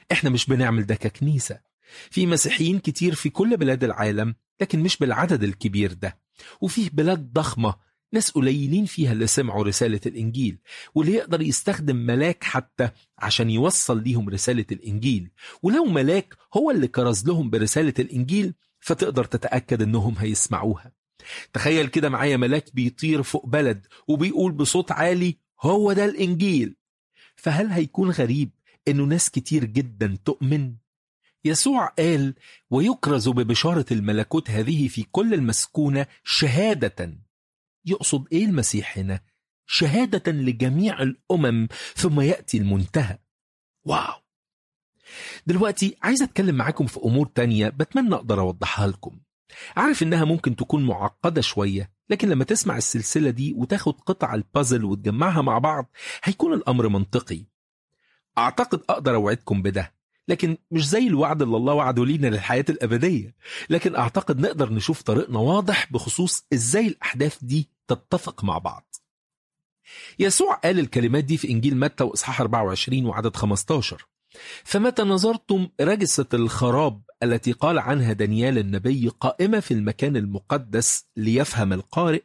احنا مش بنعمل ده ككنيسة في مسيحيين كتير في كل بلاد العالم لكن مش بالعدد الكبير ده وفيه بلاد ضخمة ناس قليلين فيها اللي سمعوا رسالة الإنجيل واللي يقدر يستخدم ملاك حتى عشان يوصل ليهم رسالة الإنجيل ولو ملاك هو اللي كرز لهم برسالة الإنجيل فتقدر تتأكد إنهم هيسمعوها تخيل كده معايا ملاك بيطير فوق بلد وبيقول بصوت عالي هو ده الإنجيل فهل هيكون غريب إنه ناس كتير جدا تؤمن؟ يسوع قال ويكرز ببشارة الملكوت هذه في كل المسكونة شهادة يقصد ايه المسيح هنا شهادة لجميع الأمم ثم يأتي المنتهى واو دلوقتي عايز أتكلم معاكم في أمور تانية بتمنى أقدر أوضحها لكم عارف إنها ممكن تكون معقدة شوية لكن لما تسمع السلسلة دي وتاخد قطع البازل وتجمعها مع بعض هيكون الأمر منطقي أعتقد أقدر أوعدكم بده لكن مش زي الوعد اللي الله وعده لينا للحياة الأبدية لكن أعتقد نقدر نشوف طريقنا واضح بخصوص إزاي الأحداث دي تتفق مع بعض يسوع قال الكلمات دي في إنجيل متى وإصحاح 24 وعدد 15 فمتى نظرتم رجسة الخراب التي قال عنها دانيال النبي قائمة في المكان المقدس ليفهم القارئ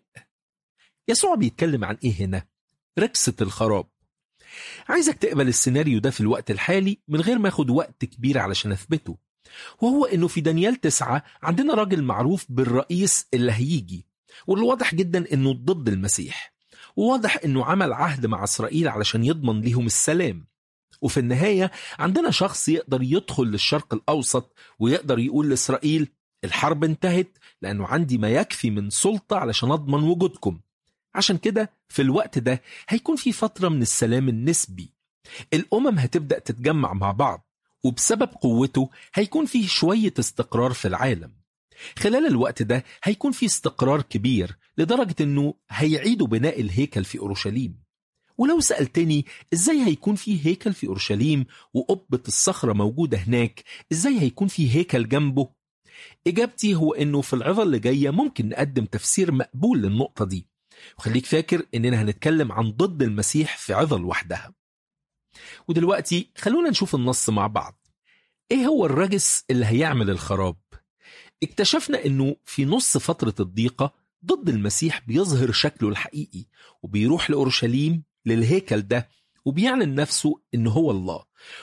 يسوع بيتكلم عن إيه هنا؟ رجسة الخراب عايزك تقبل السيناريو ده في الوقت الحالي من غير ما اخد وقت كبير علشان اثبته وهو انه في دانيال تسعة عندنا راجل معروف بالرئيس اللي هيجي واللي واضح جدا انه ضد المسيح وواضح انه عمل عهد مع اسرائيل علشان يضمن ليهم السلام وفي النهاية عندنا شخص يقدر يدخل للشرق الأوسط ويقدر يقول لإسرائيل الحرب انتهت لأنه عندي ما يكفي من سلطة علشان أضمن وجودكم عشان كده في الوقت ده هيكون في فترة من السلام النسبي الأمم هتبدأ تتجمع مع بعض وبسبب قوته هيكون فيه شوية استقرار في العالم خلال الوقت ده هيكون في استقرار كبير لدرجة انه هيعيدوا بناء الهيكل في اورشليم ولو سألتني ازاي هيكون في هيكل في اورشليم وقبة الصخرة موجودة هناك ازاي هيكون في هيكل جنبه اجابتي هو انه في العظة اللي جاية ممكن نقدم تفسير مقبول للنقطة دي وخليك فاكر اننا هنتكلم عن ضد المسيح في عظة لوحدها ودلوقتي خلونا نشوف النص مع بعض ايه هو الرجس اللي هيعمل الخراب اكتشفنا انه في نص فترة الضيقة ضد المسيح بيظهر شكله الحقيقي وبيروح لأورشليم للهيكل ده وبيعلن نفسه انه هو الله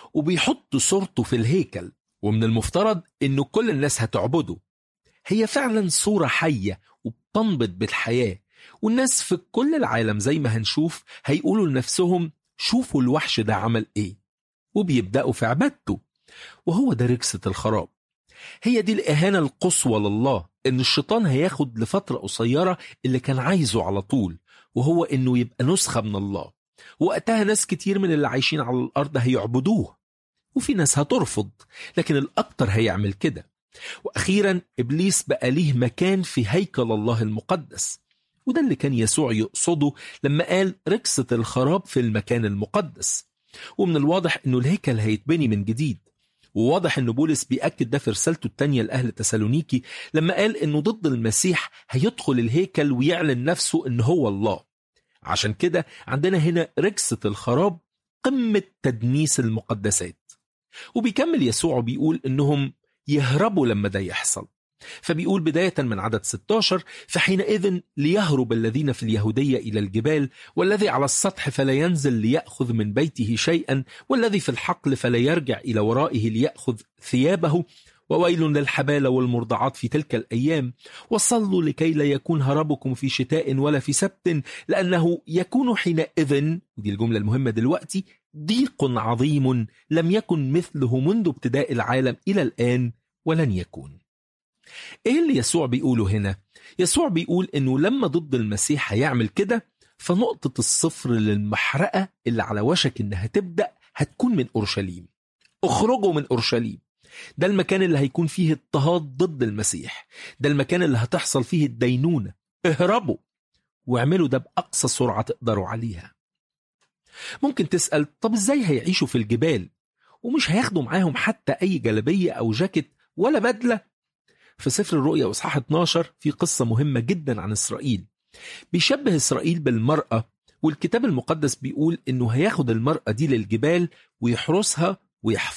وبيحط صورته في الهيكل ومن المفترض انه كل الناس هتعبده هي فعلا صورة حية وبتنبض بالحياة والناس في كل العالم زي ما هنشوف هيقولوا لنفسهم شوفوا الوحش ده عمل ايه وبيبدأوا في عبادته وهو ده ركسة الخراب هي دي الإهانة القصوى لله إن الشيطان هياخد لفترة قصيرة اللي كان عايزه على طول وهو إنه يبقى نسخة من الله وقتها ناس كتير من اللي عايشين على الأرض هيعبدوه وفي ناس هترفض لكن الأكتر هيعمل كده وأخيرا إبليس بقى ليه مكان في هيكل الله المقدس وده اللي كان يسوع يقصده لما قال ركسة الخراب في المكان المقدس ومن الواضح انه الهيكل هيتبني من جديد وواضح ان بولس بيأكد ده في رسالته الثانية لأهل تسالونيكي لما قال انه ضد المسيح هيدخل الهيكل ويعلن نفسه ان هو الله عشان كده عندنا هنا ركسة الخراب قمة تدنيس المقدسات وبيكمل يسوع بيقول انهم يهربوا لما ده يحصل فبيقول بداية من عدد 16 فحينئذ ليهرب الذين في اليهودية إلى الجبال والذي على السطح فلا ينزل ليأخذ من بيته شيئا والذي في الحقل فلا يرجع إلى ورائه ليأخذ ثيابه وويل للحبالة والمرضعات في تلك الأيام وصلوا لكي لا يكون هربكم في شتاء ولا في سبت لأنه يكون حينئذ ودي الجملة المهمة دلوقتي ضيق عظيم لم يكن مثله منذ ابتداء العالم إلى الآن ولن يكون ايه اللي يسوع بيقوله هنا يسوع بيقول انه لما ضد المسيح هيعمل كده فنقطة الصفر للمحرقة اللي على وشك انها تبدأ هتكون من اورشليم اخرجوا من اورشليم ده المكان اللي هيكون فيه اضطهاد ضد المسيح ده المكان اللي هتحصل فيه الدينونة اهربوا واعملوا ده بأقصى سرعة تقدروا عليها ممكن تسأل طب ازاي هيعيشوا في الجبال ومش هياخدوا معاهم حتى أي جلبية أو جاكيت ولا بدلة في سفر الرؤيا واصحاح 12 في قصة مهمة جدا عن إسرائيل بيشبه إسرائيل بالمرأة والكتاب المقدس بيقول إنه هياخد المرأة دي للجبال ويحرسها ويحفظها